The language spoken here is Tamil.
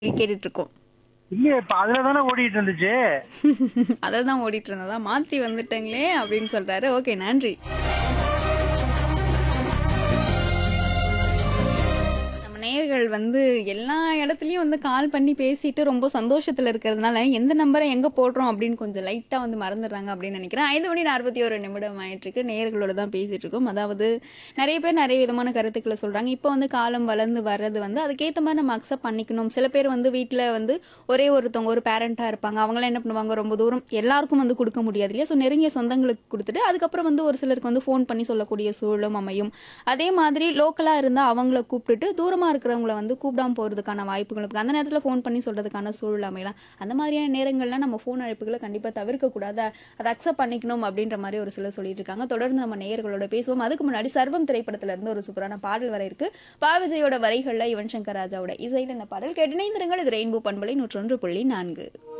கேட்டுட்டு இருக்கோம் இல்லையே இப்ப அதுல தானே ஓடிட்டு இருந்துச்சு அதில் தான் ஓடிட்டு இருந்ததா மாற்றி வந்துட்டங்களே அப்படின்னு சொல்றாரு ஓகே நன்றி நம்ம நேயர்கள் வந்து எல்லா இடத்துலையும் வந்து கால் பண்ணி பேசிட்டு ரொம்ப சந்தோஷத்தில் இருக்கிறதுனால எந்த நம்பரை எங்கே போடுறோம் அப்படின்னு கொஞ்சம் லைட்டாக வந்து மறந்துடுறாங்க அப்படின்னு நினைக்கிறேன் ஐந்து மணி நாற்பத்தி ஒரு நிமிடம் ஆயிட்டிருக்கு நேயர்களோட தான் பேசிட்டு இருக்கோம் அதாவது நிறைய பேர் நிறைய விதமான கருத்துக்களை சொல்கிறாங்க இப்போ வந்து காலம் வளர்ந்து வர்றது வந்து அதுக்கேற்ற மாதிரி நம்ம அக்செப்ட் பண்ணிக்கணும் சில பேர் வந்து வீட்டில் வந்து ஒரே ஒருத்தவங்க ஒரு பேரண்ட்டாக இருப்பாங்க அவங்களாம் என்ன பண்ணுவாங்க ரொம்ப தூரம் எல்லாருக்கும் வந்து கொடுக்க முடியாது இல்லையா ஸோ நெருங்கிய சொந்தங்களுக்கு கொடுத்துட்டு அதுக்கப்புறம் வந்து ஒரு சிலருக்கு வந்து ஃபோன் பண்ணி சொல்லக்கூடிய சூழலும் அமையும் அதே மாதிரி லோக்கலாக இருந்தால் அவங்கள கூப்பிட்டுட்டு தூரமாக இருக்கிறவங்கள வந்து கூப்பிடாம போகிறதுக்கான வாய்ப்புகள் இருக்கு அந்த நேரத்தில் ஃபோன் பண்ணி சொல்கிறதுக்கான சூழல் அமையலாம் அந்த மாதிரியான நேரங்கள்லாம் நம்ம ஃபோன் அழைப்புகளை கண்டிப்பாக தவிர்க்கக்கூடாது அதை அக்செப்ட் பண்ணிக்கணும் அப்படின்ற மாதிரி ஒரு சிலர் சொல்லிட்டு இருக்காங்க தொடர்ந்து நம்ம நேயர்களோட பேசுவோம் அதுக்கு முன்னாடி சர்வம் திரைப்படத்துல இருந்து ஒரு சூப்பரான பாடல் வர இருக்கு பா விஜயோட வரிகளில் யுவன் சங்கர் ராஜாவோட இசையில் இந்த பாடல் கேட்டு இணைந்திருங்கள் இது ரெயின்போ பண்பலை நூற்றொன்று புள்ளி நான்கு